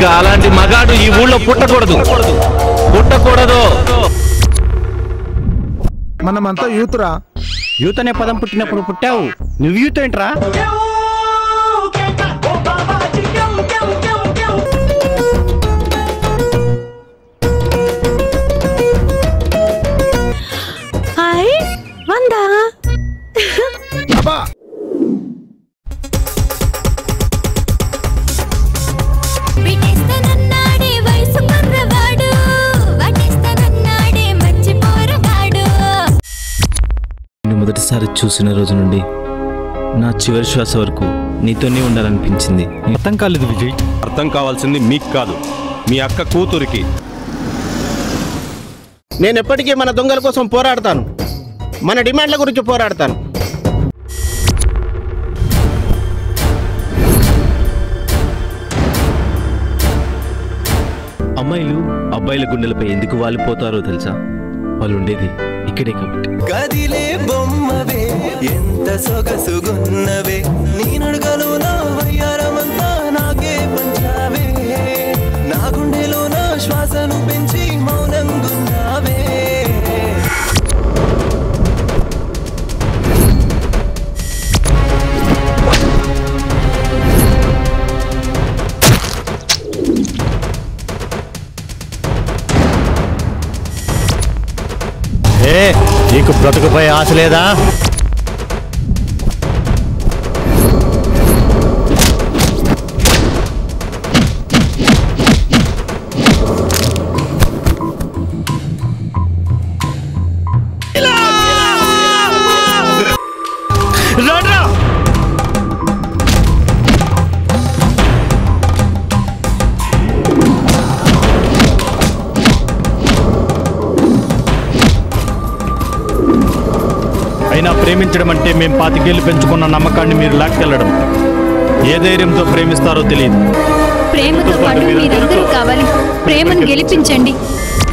ఇక అలాంటి మగాడు ఈ ఊళ్ళో పుట్టకూడదు పుట్టకూడదు మనమంతా యూత్రా యూత్ అనే పదం పుట్టినప్పుడు పుట్టావు నువ్వు యూత్ ఏంట్రా హాయ్ వందా అబ్బా విటేస్తానన్నాడే వయసు కుర్రవాడు వటేస్తానన్నాడే మంచి పోరగాడు నేను మొదటిసారి చూసిన రోజు నుండి నా చివరి శ్వాస వరకు నీతోనే ఉండాలనిపించింది అర్థం కాలేదు విజయ్ అర్థం కావాల్సింది మీకు కాదు మీ అక్క కూతురికి నేను ఎప్పటికీ మన దొంగల కోసం పోరాడతాను మన డిమాండ్ల గురించి పోరాడతాను అమ్మాయిలు అబ్బాయిల గుండెలపై ఎందుకు వాలిపోతారో తెలుసా వాళ్ళు ఉండేది ఇక్కడే కాబట్టి కదిలే బొమ్మవే ఎంత సొగసుగున్నవే నీ నడుగలో నా వయ్యారమంతా నాకే పంచావే నా గుండెలో నా శ్వాసను పెంచి మౌనంగున్నావే ఏ నీకు బ్రతుకుపై ఆశ లేదా అయినా ప్రేమించడం అంటే మేం పాతికేళ్లు పెంచుకున్న నమ్మకాన్ని మీరు లాక్కెళ్ళడం ఏ ధైర్యంతో ప్రేమిస్తారో తెలియదు ప్రేమతో పాటు మీరందరూ కావాలి ప్రేమను గెలిపించండి